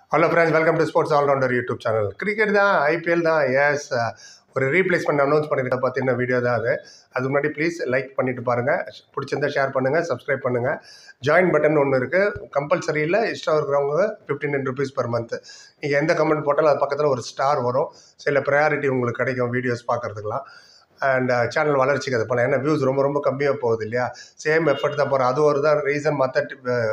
Hello friends welcome to sports allrounder YouTube channel cricket தான் IPL தான் yes ஒரு replacement announce பண்ணியிருக்க பார்த்தீங்கன்னா வீடியோ தான் அது அதுக்கு முன்னாடி ப்ளீஸ் லைக் பண்ணிட்டு பாருங்கள் பிடிச்சிருந்தா ஷேர் பண்ணுங்கள் சப்ஸ்கிரைப் பண்ணுங்கள் ஜாயின் பட்டன் ஒன்று இருக்குது கம்பல்சரி இல்லை இஷ்டம் இருக்கிறவங்க fifteen hundred rupees per month நீங்கள் எந்த கமெண்ட் போட்டாலும் அது பக்கத்தில் ஒரு ஸ்டார் வரும் சில ப்ரையாரிட்டி உங்களுக்கு கிடைக்கும் வீடியோஸ் பார்க்குறதுக்கெலாம் அண்ட் சேனல் வளர்ச்சிக்கு அது பண்ணலாம் ஏன்னா வியூஸ் ரொம்ப ரொம்ப கம்மியாக போகுது இல்லையா சேம் எஃபர்ட் தான் போகிறோம் அது ஒரு தான் ரீசன் மற்ற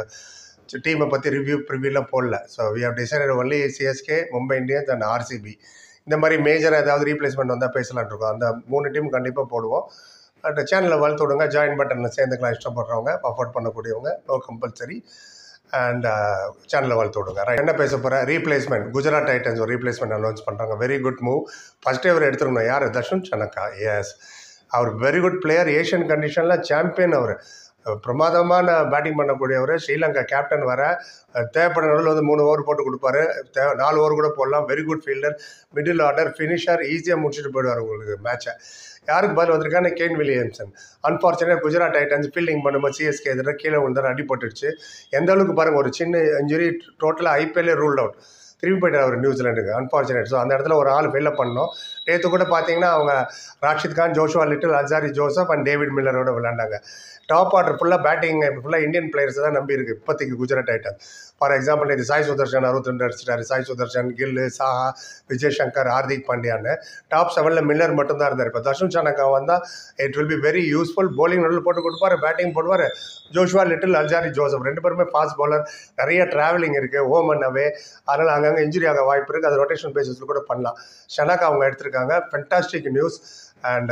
டீமை பற்றி ரிவ்யூ ப்ரிவியூலாம் போடல so we have decided only CSK Mumbai Indians and RCB இந்த மாதிரி மேஜராக ஏதாவது ரீப்ளேஸ்மெண்ட் வந்தால் பேசலாம்னு இருக்கோம் அந்த மூணு டீம் கண்டிப்பாக போடுவோம் அண்ட் சேனலை வளர்த்து விடுங்க ஜாயின் பட்டனில் சேர்ந்துக்கலாம் இஷ்டப்படுறவங்க அஃபோர்ட் பண்ணக்கூடியவங்க நோ கம்பல்சரி அண்ட் சேனலை வளர்த்து விடுங்க Right. என்ன பேச போகிறேன் ரீப்ளேஸ்மெண்ட் குஜராத் டைட்டன்ஸ் ஒரு ரீப்ளேஸ்மெண்ட் அனௌன்ஸ் பண்ணுறாங்க வெரி குட் மூவ் ஃபஸ்ட்டே அவர் எடுத்துருக்கணும் யார் தர்ஷன் சனக்கா எஸ் அவர் வெரி குட் பிளேயர் ஏஷியன் கண்டிஷனில் சாம்பியன் அவர் பிரமாதமான பேட்டிங் பண்ணக்கூடியவர் ஸ்ரீலங்கா கேப்டன் வர தேவைப்பட நடுவில் வந்து மூணு ஓவர் போட்டு கொடுப்பாரு தேவை நாலு ஓவர் கூட போடலாம் very good fielder middle order finisher ஈஸியாக முடிச்சுட்டு போயிடுவார் உங்களுக்கு மேட்சை யாருக்கு பதில் வந்திருக்காங்க Kane Williamson unfortunate Gujarat Titans fielding பண்ணும்போது சிஎஸ்கே எதிராக கீழே விழுந்தார் அடிபட்டுருச்சு எந்த அளவுக்கு பாருங்கள் ஒரு சின்ன இன்ஜுரி டோட்டலாக ஐபிஎல்லே ரூல்ட் அவுட் திரும்பி போயிட்டார் அவர் நியூசிலாண்டுக்கு அன்ஃபார்ச்சுனேட் ஸோ அந்த இடத்துல ஒரு ஆள் ஃபில்லப் பண்ணோம் நேற்று கூட பார்த்தீங்கன்னா அவங்க Rashid Khan Joshua Little Alzarri Joseph and David மில்லரோட விளையாண்டாங்க டாப் ஆர்டர் ஃபுல்லாக பேட்டிங் ஃபுல்லாக இந்தியன் பிளேயர்ஸ் தான் நம்பி இருக்கு இப்போதைக்கு குஜராத் டைட்டன்ஸ் ஃபார் எக்ஸாம்பிள் இது சாய் சுதர்ஷன் அறுபத்தி ரெண்டு அடிச்சிட்டாரு சாய் சுதர்ஷன் கில்லு சாஹா விஜய் சங்கர் ஹார்திக் பாண்டியான்னு டாப் செவனில் மில்லர் மட்டும்தான் இருந்தார் இப்போ தர்ஷன் சானக்கா வந்தால் it will be very useful bowling நடுவில் போட்டு கொடுப்பாரு பேட்டிங் போடுவார் ஜோஷுவா லிட்டில் அல்ஜாரி ஜோசப் ரெண்டு பேருமே ஃபாஸ்ட் bowler நிறைய டிராவலிங் இருக்குது ஹோம் அண்ட் அவே அதனால் அங்கங்கே இன்ஜுரி ஆக வாய்ப்பு இருக்குது அது ரொட்டேஷன் பேசிஸில் கூட பண்ணலாம் ஷனக்கா அவங்க எடுத்திருக்காங்க fantastic news and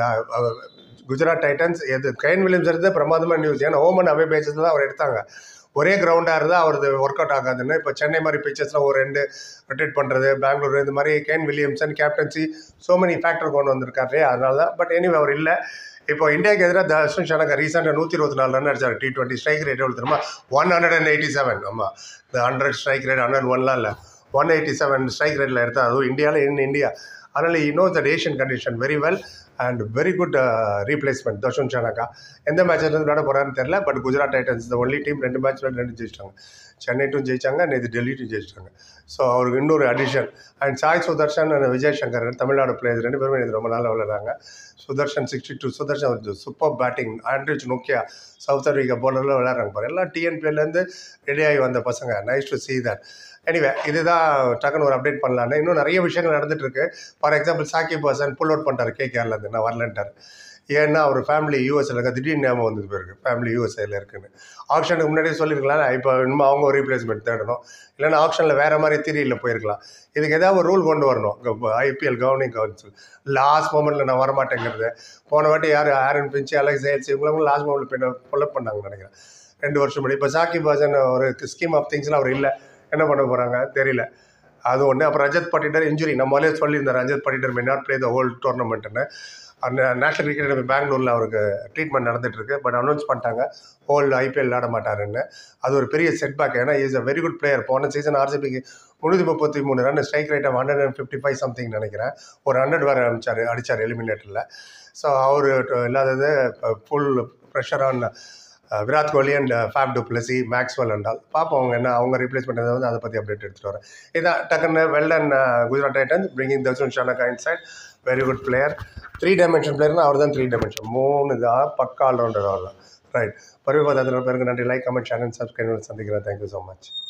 Gujarat Titans எது கைன் வில்லியம்ஸ் எடுத்து பிரமாதமான நியூஸ் ஏன்னா ஹோம் அண்ட் அவே பேசஸில் தான் அவர் எடுத்தாங்க ஒரே கிரவுண்டாக இருந்தால் அவரது ஒர்க் அவுட் ஆகாதுன்னு இப்போ சென்னை மாதிரி பிச்சர்ஸில் ஒரு ரெண்டு ரொட்டேட் பண்ணுறது பெங்களூர் இந்த மாதிரி Kane Williamson captaincy so many factor கொண்டு வந்திருக்காரு அதனால தான் பட் எனிவே அவர் இல்லை இப்போ இந்தியாவுக்கு எதிராக தர்ஷன் ஷனகர் ரீசெண்டாக நூற்றி இருபத்தி நாலு ரன் அடிச்சார் டி டுவெண்ட்டி ஸ்ட்ரைக் ரேட் எவ்வளோ தெரியுமா one hundred and eighty seven ஆமாம் இந்த ஹண்ட்ரட் ஸ்ட்ரைக் ரேட் ஹண்ட்ரட் ஒன்லாம் இல்லை ஒன் எயிட்டி செவன் ஸ்ட்ரைக் ரேட்டில் எடுத்தால் அதுவும் இந்தியாவில் இன் இந்தியா அதனால் இ no that Asian condition very well and very good replacement Dasun Shanaka எந்த மேட்ச்ல இருந்து விளையாட போகிறான்னு தெரியல பட் குஜராத் டைட்டன்ஸ் இந்த ஒன்லி டீம் ரெண்டு மேட்ச் ரெண்டு ஜெயிச்சிட்டாங்க சென்னை டூ ஜெயிச்சாங்க நேற்று டெல்லி டூ ஜெயிச்சிட்டாங்க ஸோ அவருக்கு இன்னொரு addition and Sai Sudharsan and Vijay Shankar Tamil Nadu players ரெண்டு பேருமே இது ரொம்ப நாளாக விளையாடுறாங்க Sudharsan sixty two Sudharsan super batting Anrich நோக்கியா சவுத் ஆஃப்ரிக்கா போலரில் விளையாடுறாங்க பாரு எல்லாம் டிஎன்பிஎல்லேருந்து ரெடி ஆகி வந்த பசங்க nice to see that anyway இதுதான் டக்குன்னு ஒரு அப்டேட் பண்ணலான்னு இன்னும் நிறைய விஷயங்கள் நடந்துட்டு இருக்கு ஃபார் எக்ஸாம்பிள் சாக்கி பர்சன் புல் அவுட் பண்ணிட்டார் கேகேஆர்லேருந்து நான் வரலன்ட்டார் ஏன்னா அவர் ஃபேமிலி யூஎஸ்ல இருக்க திடீர்னு ஞாபகம் வந்து போயிருக்கு ஃபேமிலி யூஎஸ்ஏல இருக்குன்னு ஆப்ஷனுக்கு முன்னாடியே சொல்லியிருக்கலாம் இப்போ இன்னும் அவங்க ஒரு ரீப்ளேஸ்மெண்ட் தேடணும் இல்லைன்னா ஆப்ஷனில் வேறு மாதிரி திரியில் போயிருக்கலாம் இதுக்கு ஏதாவது ஒரு ரூல் கொண்டு வரணும் ஐபிஎல் கவர்னிங் கவுன்சில் லாஸ்ட் மூமெண்ட்டில் நான் வரமாட்டேங்கிறது போன வாட்டி யார் ஆரன் பிஞ்சு அலெக்ஸ் ஏல்ஸ் இவங்களும் லாஸ்ட் மூமெண்ட்டில் ஃபுல்லப் பண்ணாங்கன்னு நினைக்கிறேன் ரெண்டு வருஷம் முன்னாடி இப்போ சாக்கி பாசன் ஒரு ஸ்கீம் ஆஃப் திங்ஸில் அவர் இல்லை என்ன பண்ண போகிறாங்க தெரியல அது ஒன்று அப்புறம் ரஜத் பட்டிட்டர் இன்ஜுரி நம்மளே சொல்லியிருந்தார் Rajat Patidar may not play the whole டோர்னமெண்ட்டுன்னு அந்த நேஷனல் கிரிக்கெட் பெங்களூரில் அவருக்கு ட்ரீட்மெண்ட் நடந்துட்டு இருக்கு பட் அனௌன்ஸ் பண்ணிட்டாங்க ஹோல் ஐபிஎல் விளாட மாட்டாருன்னு அது ஒரு பெரிய செட்பேக் ஏன்னா is a very good player போன சீசன் ஆர்சிபிக்கு முந்நூற்றி முப்பத்தி மூணு run strike rate of hundred and fifty five something நினைக்கிறேன் ஒரு ஹண்ட்ரட் வர அடிச்சார் அடித்தார் எலிமினேட்டரில் ஸோ அவர் இல்லாதது full pressure on Virat Kohli and Faf du Plessis Maxwell அண்டால் பார்ப்போம் அவங்க என்ன அவங்க ரீப்ளேஸ் பண்ணுறது வந்து அதை பற்றி அப்டேட் எடுத்துகிட்டு வரேன் இதான் டக்குன்னு well and Gujarat Titans bringing Dasun Shanaka inside very good player three dimension பிளேயர்னா அவர் தான் த்ரீ டைமென்ஷன் மூணு தான் பக்கா ஆல்ரவுண்டர் அவர் தான் ரைட் பருவ பதினோரு பேருக்கு நன்றி லைக் கமெண்ட் சேனல் சப்ஸ்கிரைப் சந்திக்கிறேன் தேங்க்யூ ஸோ மச்